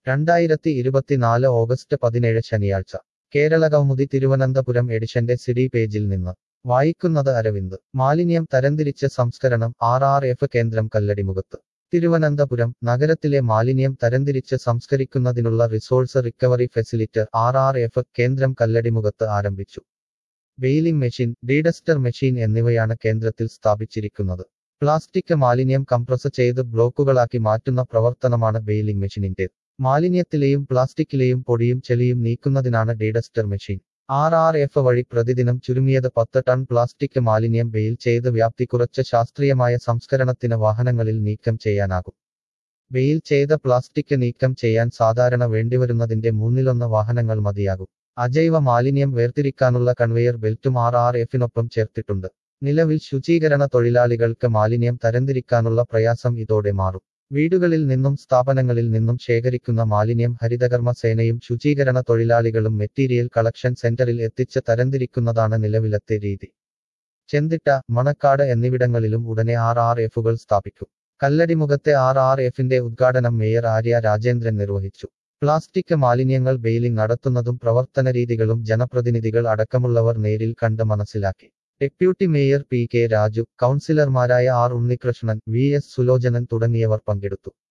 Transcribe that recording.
രണ്ടായിരത്തി ഇരുപത്തിനാല് ഓഗസ്റ്റ് പതിനേഴ് ശനിയാഴ്ച കേരളകൗമുദി തിരുവനന്തപുരം എഡിഷന്റെ സിഡി പേജിൽ നിന്ന് വായിക്കുന്നത് അരവിന്ദ് മാലിന്യം തരംതിരിച്ച് സംസ്കരണം ആർ ആർ എഫ് കേന്ദ്രം കല്ലടിമുഖത്ത് തിരുവനന്തപുരം നഗരത്തിലെ മാലിന്യം തരംതിരിച്ച് സംസ്കരിക്കുന്നതിനുള്ള resource recovery facility R R F കേന്ദ്രം കല്ലടിമുഖത്ത് ആരംഭിച്ചു വെയിലിംഗ് മെഷീൻ ഡീഡസ്റ്റർ മെഷീൻ എന്നിവയാണ് കേന്ദ്രത്തിൽ സ്ഥാപിച്ചിരിക്കുന്നത് പ്ലാസ്റ്റിക് മാലിന്യം കംപ്രസ് ചെയ്ത് ബ്ലോക്കുകളാക്കി മാറ്റുന്ന പ്രവർത്തനമാണ് ബെയിലിംഗ് മെഷീനിന്റെ മാലിന്യത്തിലെയും പ്ലാസ്റ്റിക്കിലെയും പൊടിയും ചെളിയും നീക്കുന്നതിനാണ് deduster machine R R F വഴി പ്രതിദിനം ചുരുങ്ങിയത് പത്ത് ടൺ പ്ലാസ്റ്റിക് മാലിന്യം ബെയിൽ ചെയ്ത് വ്യാപ്തി കുറച്ച് ശാസ്ത്രീയമായ സംസ്കരണത്തിന് വാഹനങ്ങളിൽ നീക്കം ചെയ്യാനാകും ബെയിൽ ചെയ്ത പ്ലാസ്റ്റിക് നീക്കം ചെയ്യാൻ സാധാരണ വേണ്ടിവരുന്നതിന്റെ മൂന്നിലൊന്ന് വാഹനങ്ങൾ മതിയാകും അജൈവ മാലിന്യം വേർതിരിക്കാനുള്ള കൺവെയർ ബെൽറ്റും ആർ ആർ എഫിനൊപ്പം ചേർത്തിട്ടുണ്ട് നിലവിൽ ശുചീകരണ തൊഴിലാളികൾക്ക് മാലിന്യം തരംതിരിക്കാനുള്ള പ്രയാസം ഇതോടെ മാറും വീടുകളിൽ നിന്നും സ്ഥാപനങ്ങളിൽ നിന്നും ശേഖരിക്കുന്ന മാലിന്യം ഹരിതകർമ്മ സേനയും ശുചീകരണ തൊഴിലാളികളും മെറ്റീരിയൽ കളക്ഷൻ സെന്ററിൽ എത്തിച്ച് തരംതിരിക്കുന്നതാണ് നിലവിലത്തെ രീതി ചെന്തിട്ട മണക്കാട് എന്നിവിടങ്ങളിലും ഉടനെ ആർ ആർ എഫുകൾ സ്ഥാപിക്കും കല്ലടിമുഖത്തെ ആർ ആർ എഫിന്റെ ഉദ്ഘാടനം മേയർ ആര്യ രാജേന്ദ്രൻ നിർവഹിച്ചു പ്ലാസ്റ്റിക് മാലിന്യങ്ങൾ ബെയിലിംഗ് നടത്തുന്നതും പ്രവർത്തന രീതികളും ജനപ്രതിനിധികൾ അടക്കമുള്ളവർ നേരിൽ കണ്ട് മനസ്സിലാക്കി deputy mayor P K Raju കൗൺസിലർമാരായ R Unnikrishnan V S Sulochanan തുടങ്ങിയവർ പങ്കെടുത്തു